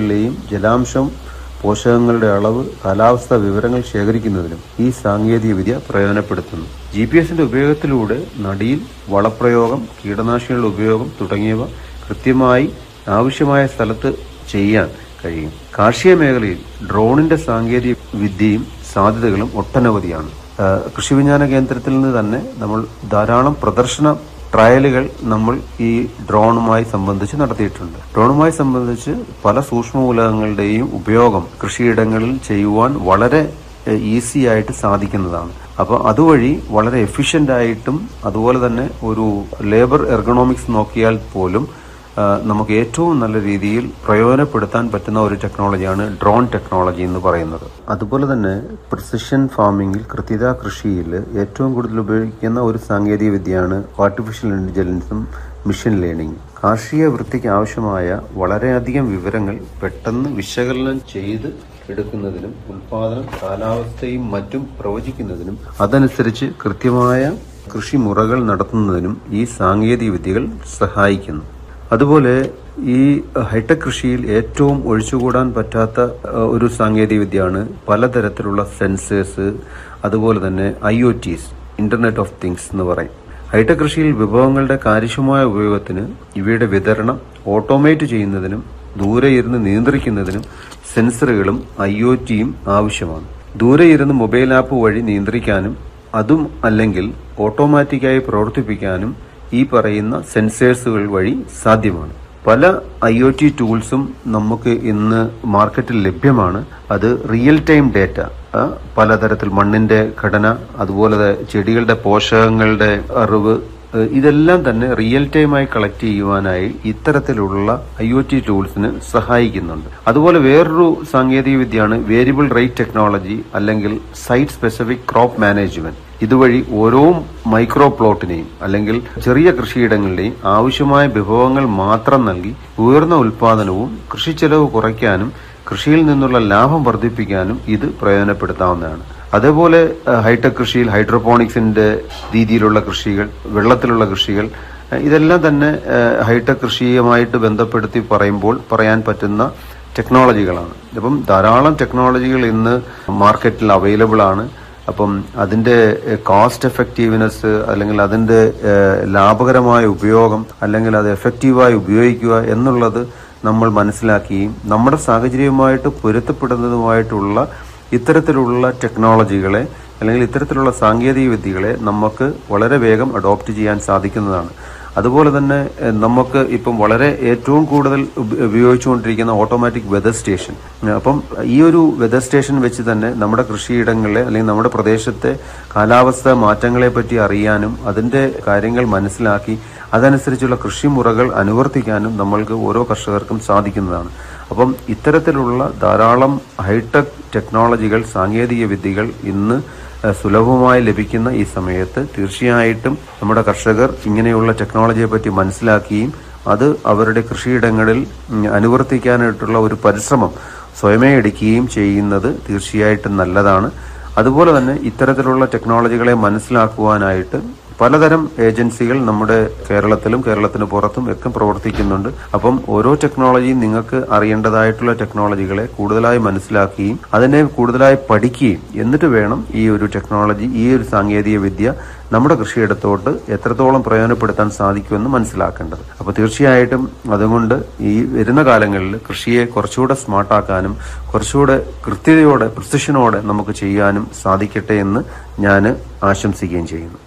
കൃഷിയിടങ്ങളിലെയും ജലാംശം പോഷകങ്ങളുടെ അളവ് കാലാവസ്ഥാ വിവരങ്ങൾ ശേഖരിക്കുന്നതിനും ഈ സാങ്കേതിക വിദ്യ പ്രയോജനപ്പെടുത്തുന്നു ജി പി എസിന്റെ ഉപയോഗത്തിലൂടെ നടിയിൽ വളപ്രയോഗം കീടനാശിനികളുടെ ഉപയോഗം തുടങ്ങിയവ കൃത്യമായി ആവശ്യമായ സ്ഥലത്ത് ചെയ്യാൻ കഴിയും കാർഷിക മേഖലയിൽ ഡ്രോണിന്റെ സാങ്കേതിക വിദ്യയും സാധ്യതകളും ഒട്ടനവധിയാണ് ആ, കൃഷി വിജ്ഞാന കേന്ദ്രത്തിൽ നിന്ന് തന്നെ നമ്മൾ ധാരാളം പ്രദർശന ട്രയലുകൾ നമ്മൾ ഈ ഡ്രോണുമായി സംബന്ധിച്ച് നടത്തിയിട്ടുണ്ട് ഡ്രോണുമായി സംബന്ധിച്ച് പല സൂക്ഷ്മമൂലകങ്ങളുടെയും ഉപയോഗം കൃഷിയിടങ്ങളിൽ ചെയ്യുവാൻ വളരെ ഈസി ആയിട്ട് സാധിക്കുന്നതാണ് അപ്പോൾ അതുവഴി വളരെ എഫിഷ്യന്റ് ആയിട്ടും അതുപോലെ തന്നെ ഒരു ലേബർ എർഗണോമിക്സ് നോക്കിയാൽ പോലും ആ, നമുക്ക് ഏറ്റവും നല്ല രീതിയിൽ പ്രയോജനപ്പെടുത്താൻ പറ്റുന്ന ഒരു ടെക്നോളജിയാണ് ഡ്രോൺ ടെക്നോളജി എന്ന് പറയുന്നത് അതുപോലെ തന്നെ പ്രിസിഷൻ ഫാമിംഗിൽ കൃത്യത കൃഷിയിൽ ഏറ്റവും കൂടുതൽ ഉപയോഗിക്കുന്ന ഒരു സാങ്കേതിക വിദ്യയാണ് ആർട്ടിഫിഷ്യൽ ഇന്റലിജൻസും മിഷൻ ലേണിംഗ് കാർഷിക വൃത്തിക്ക് ആവശ്യമായ വളരെയധികം വിവരങ്ങൾ പെട്ടെന്ന് വിശകലനം ചെയ്ത് എടുക്കുന്നതിനും ഉൽപാദനം കാലാവസ്ഥയും മറ്റും പ്രവചിക്കുന്നതിനും അതനുസരിച്ച് കൃത്യമായ കൃഷിമുറകൾ നടത്തുന്നതിനും ഈ സാങ്കേതിക വിദ്യകൾ സഹായിക്കുന്നു അതുപോലെ ഈ ഹൈടെക് കൃഷിയിൽ ഏറ്റവും ഒഴിച്ചുകൂടാൻ പറ്റാത്ത അഹ്, ഒരു സാങ്കേതിക വിദ്യയാണ് പലതരത്തിലുള്ള സെൻസേഴ്സ് അതുപോലെ തന്നെ I O Ts internet of things എന്ന് പറയും ഹൈടെക് കൃഷിയിൽ വിഭവങ്ങളുടെ കാര്യക്ഷമമായ ഉപയോഗത്തിന് ഇവയുടെ വിതരണം ഓട്ടോമേറ്റ് ചെയ്യുന്നതിനും ദൂരെ ഇരുന്ന് നിയന്ത്രിക്കുന്നതിനും സെൻസറുകളും ഐ ഒ ടിയും ആവശ്യമാണ് ദൂരെ ഇരുന്ന് മൊബൈൽ ആപ്പ് വഴി നിയന്ത്രിക്കാനും അതും അല്ലെങ്കിൽ ഓട്ടോമാറ്റിക്കായി പ്രവർത്തിപ്പിക്കാനും ഈ പറയുന്ന സെൻസേഴ്സുകൾ വഴി സാധ്യമാണ് പല ഐ ഒ ടി ടൂൾസും നമുക്ക് ഇന്ന് മാർക്കറ്റിൽ ലഭ്യമാണ് അത് റിയൽ ടൈം ഡേറ്റ ആ, പലതരത്തിൽ മണ്ണിന്റെ ഘടന അതുപോലെ ചെടികളുടെ പോഷകങ്ങളുടെ അറിവ് ഏഹ് ഇതെല്ലാം തന്നെ റിയൽ ടൈമായി കളക്ട് ചെയ്യുവാനായി ഇത്തരത്തിലുള്ള ഐ ഒ ടി ടൂൾസിന് സഹായിക്കുന്നുണ്ട് അതുപോലെ വേറൊരു സാങ്കേതിക വിദ്യയാണ് വേരിയബിൾ റേറ്റ് ടെക്നോളജി അല്ലെങ്കിൽ സൈറ്റ് സ്പെസിഫിക് ക്രോപ്പ് മാനേജ്മെന്റ് ഇതുവഴി ഓരോ മൈക്രോ പ്ലോട്ടിനെയും അല്ലെങ്കിൽ ചെറിയ കൃഷിയിടങ്ങളുടെയും ആവശ്യമായ വിഭവങ്ങൾ മാത്രം നൽകി ഉയർന്ന ഉൽപാദനവും കൃഷി ചെലവ് കുറയ്ക്കാനും കൃഷിയിൽ നിന്നുള്ള ലാഭം വർദ്ധിപ്പിക്കാനും ഇത് പ്രയോജനപ്പെടുത്താവുന്നതാണ് അതേപോലെ അഹ്, ഹൈടെക് കൃഷിയിൽ ഹൈഡ്രോപോണിക്സിന്റെ രീതിയിലുള്ള കൃഷികൾ വെള്ളത്തിലുള്ള കൃഷികൾ അഹ്, ഇതെല്ലാം തന്നെ അഹ്, ഹൈടെക് കൃഷിയുമായിട്ട് ബന്ധപ്പെടുത്തി പറയുമ്പോൾ പറയാൻ പറ്റുന്ന ടെക്നോളജികളാണ് അപ്പം ധാരാളം ടെക്നോളജികൾ ഇന്ന് മാർക്കറ്റിൽ അവൈലബിൾ ആണ് അപ്പം അതിന്റെ കോസ്റ്റ് എഫക്റ്റീവ്നെസ് അല്ലെങ്കിൽ അതിന്റെ ഏഹ്, ലാഭകരമായ ഉപയോഗം അല്ലെങ്കിൽ അത് എഫക്റ്റീവായി ഉപയോഗിക്കുക എന്നുള്ളത് നമ്മൾ മനസ്സിലാക്കുകയും നമ്മുടെ സാഹചര്യവുമായിട്ട് പൊരുത്തപ്പെടുന്നതുമായിട്ടുള്ള ഇത്തരത്തിലുള്ള ടെക്നോളജികളെ അല്ലെങ്കിൽ ഇത്തരത്തിലുള്ള സാങ്കേതിക വിദ്യകളെ നമുക്ക് വളരെ വേഗം അഡോപ്റ്റ് ചെയ്യാൻ സാധിക്കുന്നതാണ് അതുപോലെ തന്നെ എഹ്, നമുക്ക് ഇപ്പം വളരെ ഏറ്റവും കൂടുതൽ ഉപ- ഉപയോഗിച്ചുകൊണ്ടിരിക്കുന്ന ഓട്ടോമാറ്റിക് വെതർ സ്റ്റേഷൻ അപ്പം ഈ ഒരു വെതർ സ്റ്റേഷൻ വെച്ച് തന്നെ നമ്മുടെ കൃഷിയിടങ്ങളെ അല്ലെങ്കിൽ നമ്മുടെ പ്രദേശത്തെ കാലാവസ്ഥ മാറ്റങ്ങളെ പറ്റി അറിയാനും അതിന്റെ കാര്യങ്ങൾ മനസ്സിലാക്കി അതനുസരിച്ചുള്ള കൃഷിമുറകൾ അനുവർത്തിക്കാനും നമ്മൾക്ക് ഓരോ കർഷകർക്കും സാധിക്കുന്നതാണ് അപ്പം ഇത്തരത്തിലുള്ള ധാരാളം ഹൈടെക് ടെക്നോളജികൾ സാങ്കേതിക വിദ്യകൾ ഇന്ന് ഏഹ്, സുലഭമായി ലഭിക്കുന്ന ഈ സമയത്ത് തീർച്ചയായിട്ടും നമ്മുടെ കർഷകർ ഇങ്ങനെയുള്ള ടെക്നോളജിയെ പറ്റി മനസ്സിലാക്കുകയും അത് അവരുടെ കൃഷിയിടങ്ങളിൽ ഉം, അനുവർത്തിക്കാനായിട്ടുള്ള ഒരു പരിശ്രമം സ്വയമേ എടുക്കുകയും ചെയ്യുന്നത് തീർച്ചയായിട്ടും നല്ലതാണ് അതുപോലെ തന്നെ ഇത്തരത്തിലുള്ള ടെക്നോളജികളെ മനസ്സിലാക്കുവാനായിട്ട് പലതരം ഏജൻസികൾ നമ്മുടെ കേരളത്തിലും കേരളത്തിന് പുറത്തും ഒക്കെ പ്രവർത്തിക്കുന്നുണ്ട് അപ്പം ഓരോ ടെക്നോളജിയും നിങ്ങൾക്ക് അറിയേണ്ടതായിട്ടുള്ള ടെക്നോളജികളെ കൂടുതലായി മനസ്സിലാക്കുകയും അതിനെ കൂടുതലായി പഠിക്കുകയും എന്നിട്ട് വേണം ഈ ഒരു ടെക്നോളജി ഈ ഒരു സാങ്കേതിക വിദ്യ നമ്മുടെ കൃഷിയിടത്തോട്ട് എത്രത്തോളം പ്രയോജനപ്പെടുത്താൻ സാധിക്കുമെന്ന് മനസ്സിലാക്കേണ്ടത് അപ്പോൾ തീർച്ചയായിട്ടും അതുകൊണ്ട് ഈ വരുന്ന കാലങ്ങളിൽ കൃഷിയെ കുറച്ചുകൂടെ സ്മാർട്ടാക്കാനും കുറച്ചുകൂടെ കൃത്യതയോടെ പ്രിസിഷനോടെ നമുക്ക് ചെയ്യാനും സാധിക്കട്ടെ എന്ന് ഞാൻ ആശംസിക്കുകയും ചെയ്യുന്നു